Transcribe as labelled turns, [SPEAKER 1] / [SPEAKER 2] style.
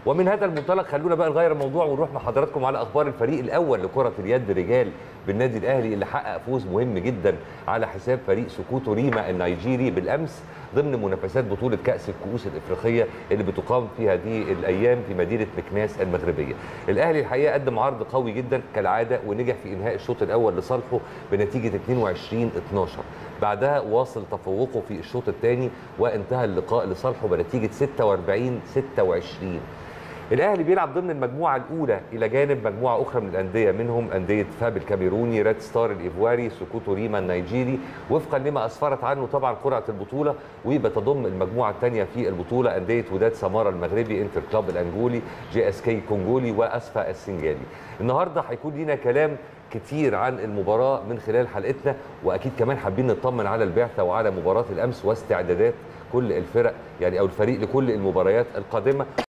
[SPEAKER 1] ومن هذا المنطلق خلونا بقى نغير الموضوع ونروح مع حضراتكم على اخبار الفريق الاول لكره اليد رجال بالنادي الاهلي اللي حقق فوز مهم جدا على حساب فريق سكوتو ريما النيجيري بالامس ضمن منافسات بطوله كاس الكؤوس الافريقيه اللي بتقام في هذه الايام في مدينه مكناس المغربيه. الاهلي الحقيقه قدم عرض قوي جدا كالعاده ونجح في انهاء الشوط الاول لصالحه بنتيجه 22 12 بعدها واصل تفوقه في الشوط الثاني وانتهى اللقاء لصالحه بنتيجه 46 26 الاهلي بيلعب ضمن المجموعه الاولى الى جانب مجموعه اخرى من الانديه منهم انديه فاب الكاميروني ريد ستار الايفواري سكوتو ريما النيجيري وفقا لما اسفرت عنه طبعا قرعه البطوله وبتضم المجموعه الثانيه في البطوله انديه وداد سماره المغربي انتر كلاب الانجولي جي اس كي كونجولي واسفا السنجالي النهارده هيكون لينا كلام كتير عن المباراه من خلال حلقتنا واكيد كمان حابين نطمن على البعثه وعلى مباراه الامس واستعدادات كل الفرق يعني او الفريق لكل المباريات القادمه